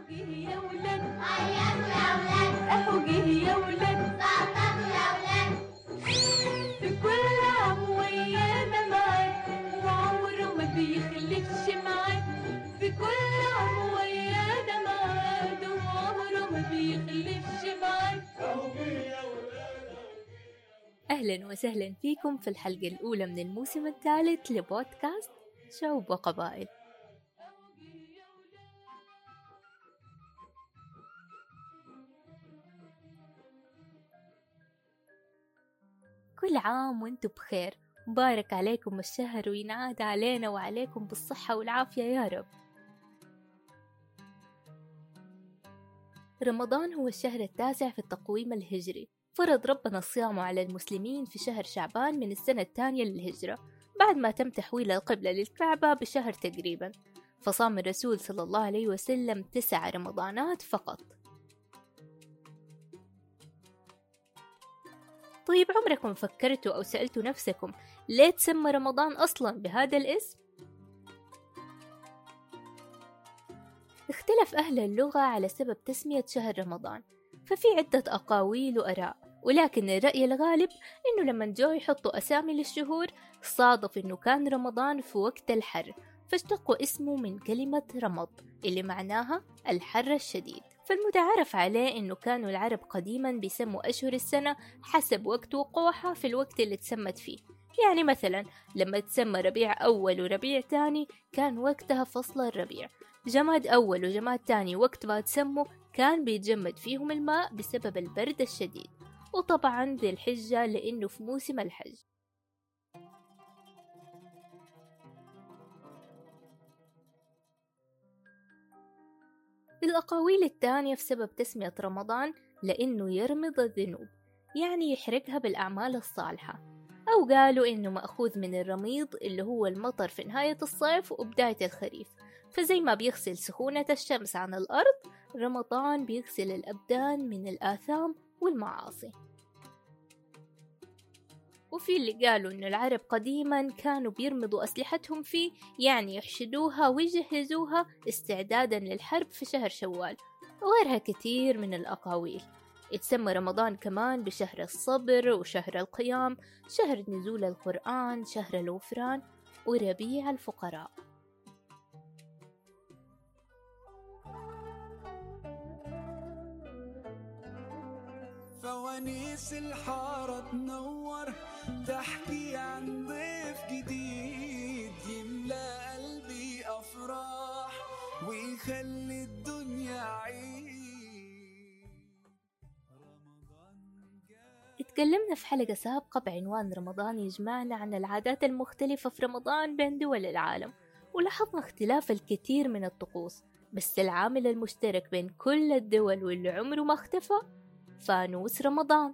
جه يا ولاد عيطوا يا ولاد اهو جه يا ولاد زقططوا يا ولاد في كل عام ويانا معاه وعمره ما بيخلفش معاه في كل عام ويانا معاه وعمره ما بيخلفش معاه أهلا وسهلا فيكم في الحلقة الأولى من الموسم الثالث لبودكاست شعوب وقبائل كل عام وانتم بخير مبارك عليكم الشهر وينعاد علينا وعليكم بالصحة والعافية يا رب رمضان هو الشهر التاسع في التقويم الهجري فرض ربنا الصيام على المسلمين في شهر شعبان من السنة الثانية للهجرة بعد ما تم تحويل القبلة للكعبة بشهر تقريبا فصام الرسول صلى الله عليه وسلم تسع رمضانات فقط طيب عمركم فكرتوا أو سألتوا نفسكم ليه تسمى رمضان أصلا بهذا الاسم؟ اختلف أهل اللغة على سبب تسمية شهر رمضان ففي عدة أقاويل وآراء ولكن الرأي الغالب إنه لما جو يحطوا أسامي للشهور صادف إنه كان رمضان في وقت الحر فاشتقوا اسمه من كلمة رمض اللي معناها الحر الشديد فالمتعارف عليه إنه كانوا العرب قديما بيسموا أشهر السنة حسب وقت وقوعها في الوقت اللي تسمت فيه يعني مثلا لما تسمى ربيع أول وربيع تاني كان وقتها فصل الربيع جماد أول وجماد تاني وقت ما تسموا كان بيتجمد فيهم الماء بسبب البرد الشديد وطبعا ذي الحجة لأنه في موسم الحج الأقاويل الثانية في سبب تسمية رمضان لأنه يرمض الذنوب يعني يحرقها بالأعمال الصالحة أو قالوا إنه مأخوذ من الرميض اللي هو المطر في نهاية الصيف وبداية الخريف فزي ما بيغسل سخونة الشمس عن الأرض رمضان بيغسل الأبدان من الآثام والمعاصي وفي اللي قالوا إنه العرب قديما كانوا بيرمضوا أسلحتهم فيه يعني يحشدوها ويجهزوها استعدادا للحرب في شهر شوال وغيرها كثير من الأقاويل يتسمى رمضان كمان بشهر الصبر وشهر القيام شهر نزول القرآن شهر الغفران وربيع الفقراء فوانيس الحارة تنور تحكي عن ضيف جديد يملى قلبي أفراح ويخلي الدنيا عيد رمضان جاي اتكلمنا في حلقة سابقة بعنوان رمضان يجمعنا عن العادات المختلفة في رمضان بين دول العالم ولاحظنا اختلاف الكثير من الطقوس بس العامل المشترك بين كل الدول واللي عمره ما اختفى فانوس رمضان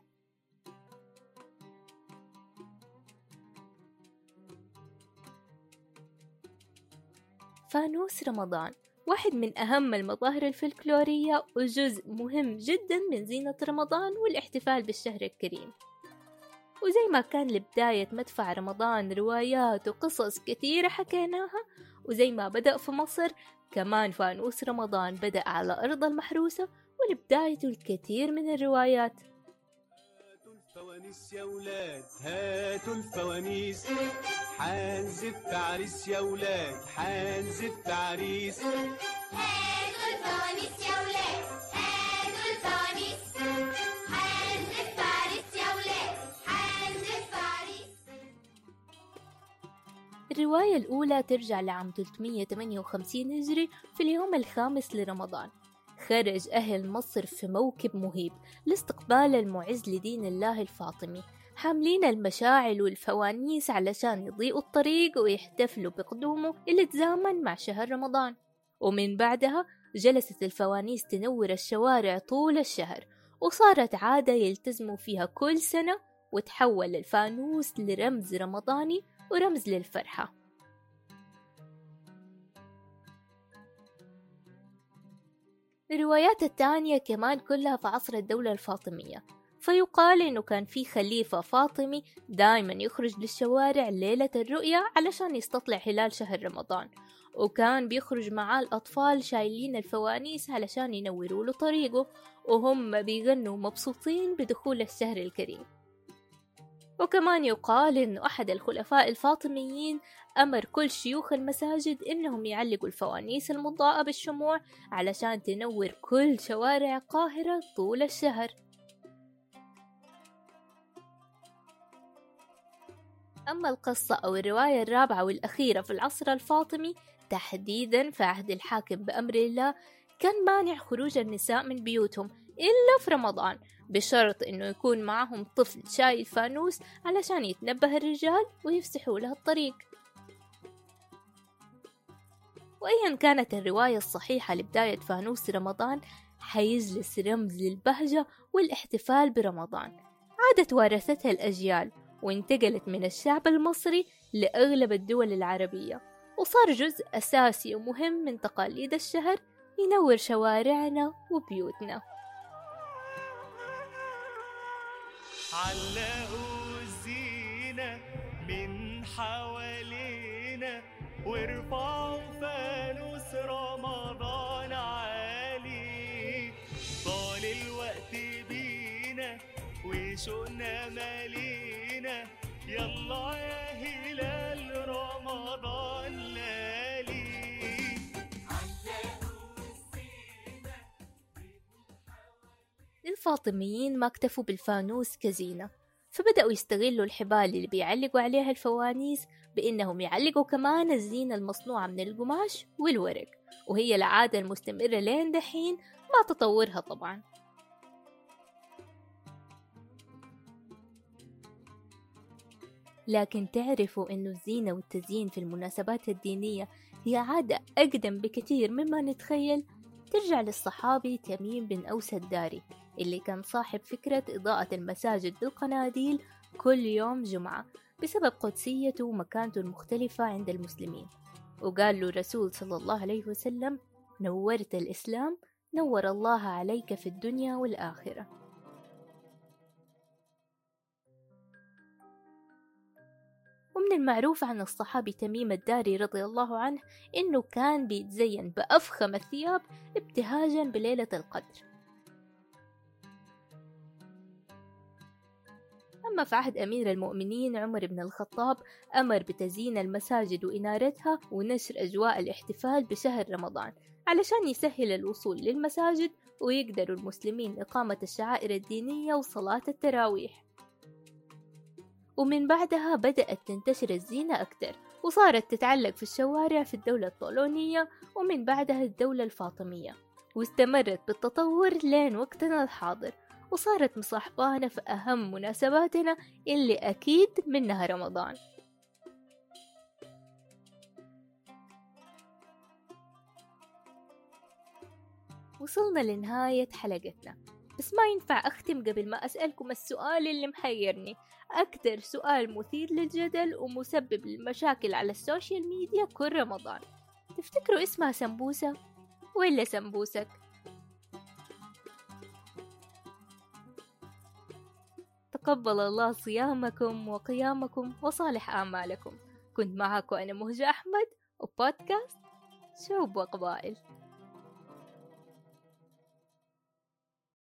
فانوس رمضان واحد من أهم المظاهر الفلكلورية وجزء مهم جدا من زينة رمضان والاحتفال بالشهر الكريم وزي ما كان لبداية مدفع رمضان روايات وقصص كثيرة حكيناها وزي ما بدأ في مصر كمان فانوس رمضان بدأ على أرض المحروسة ولبدايته الكثير من الروايات هاتوا الفوانيس يا ولاد هاتوا الفوانيس حنزف عريس يا ولاد حنزف عريس هاتوا الفوانيس يا ولاد هاتوا الفوانيس حنزف عريس يا ولاد حنزف عريس الرواية الأولى ترجع لعام 358 هجري في اليوم الخامس لرمضان خرج أهل مصر في موكب مهيب لاستقبال المعز لدين الله الفاطمي حاملين المشاعل والفوانيس علشان يضيئوا الطريق ويحتفلوا بقدومه اللي تزامن مع شهر رمضان ومن بعدها جلست الفوانيس تنور الشوارع طول الشهر وصارت عادة يلتزموا فيها كل سنة وتحول الفانوس لرمز رمضاني ورمز للفرحة الروايات التانية كمان كلها في عصر الدولة الفاطمية فيقال إنه كان في خليفة فاطمي دايما يخرج للشوارع ليلة الرؤية علشان يستطلع هلال شهر رمضان وكان بيخرج معاه الأطفال شايلين الفوانيس علشان ينوروا له طريقه وهم بيغنوا مبسوطين بدخول الشهر الكريم وكمان يقال إنه أحد الخلفاء الفاطميين أمر كل شيوخ المساجد إنهم يعلقوا الفوانيس المضاءة بالشموع علشان تنور كل شوارع القاهرة طول الشهر أما القصة أو الرواية الرابعة والأخيرة في العصر الفاطمي تحديدا في عهد الحاكم بأمر الله كان مانع خروج النساء من بيوتهم إلا في رمضان بشرط إنه يكون معهم طفل شايل فانوس علشان يتنبه الرجال ويفسحوا له الطريق وأيا كانت الرواية الصحيحة لبداية فانوس رمضان حيجلس رمز للبهجة والاحتفال برمضان عادة وارثتها الأجيال وانتقلت من الشعب المصري لأغلب الدول العربية وصار جزء أساسي ومهم من تقاليد الشهر ينور شوارعنا وبيوتنا علقوا الزينة من حوالينا وارفعوا فانوس رمضان عالي طال الوقت بينا وشوقنا مالينا يلا يا هلال رمضان لالي الفاطميين ما اكتفوا بالفانوس كزينة فبدأوا يستغلوا الحبال اللي بيعلقوا عليها الفوانيس بإنهم يعلقوا كمان الزينة المصنوعة من القماش والورق وهي العادة المستمرة لين دحين مع تطورها طبعا لكن تعرفوا إنه الزينة والتزيين في المناسبات الدينية هي عادة أقدم بكثير مما نتخيل ترجع للصحابي تميم بن أوس الداري اللي كان صاحب فكرة إضاءة المساجد بالقناديل كل يوم جمعة بسبب قدسيته ومكانته المختلفة عند المسلمين وقال له الرسول صلى الله عليه وسلم نورت الإسلام نور الله عليك في الدنيا والآخرة ومن المعروف عن الصحابي تميم الداري رضي الله عنه إنه كان بيتزين بأفخم الثياب ابتهاجا بليلة القدر أما في عهد أمير المؤمنين عمر بن الخطاب أمر بتزيين المساجد وإنارتها ونشر أجواء الاحتفال بشهر رمضان علشان يسهل الوصول للمساجد ويقدروا المسلمين إقامة الشعائر الدينية وصلاة التراويح ومن بعدها بدأت تنتشر الزينة أكثر وصارت تتعلق في الشوارع في الدولة الطولونية ومن بعدها الدولة الفاطمية واستمرت بالتطور لين وقتنا الحاضر وصارت مصاحبانا في أهم مناسباتنا اللي أكيد منها رمضان وصلنا لنهاية حلقتنا بس ما ينفع أختم قبل ما أسألكم السؤال اللي محيرني أكثر سؤال مثير للجدل ومسبب للمشاكل على السوشيال ميديا كل رمضان تفتكروا اسمها سمبوسة ولا سمبوسك؟ تقبل الله صيامكم وقيامكم وصالح أعمالكم كنت معكم أنا مهجة أحمد وبودكاست شعوب وقبائل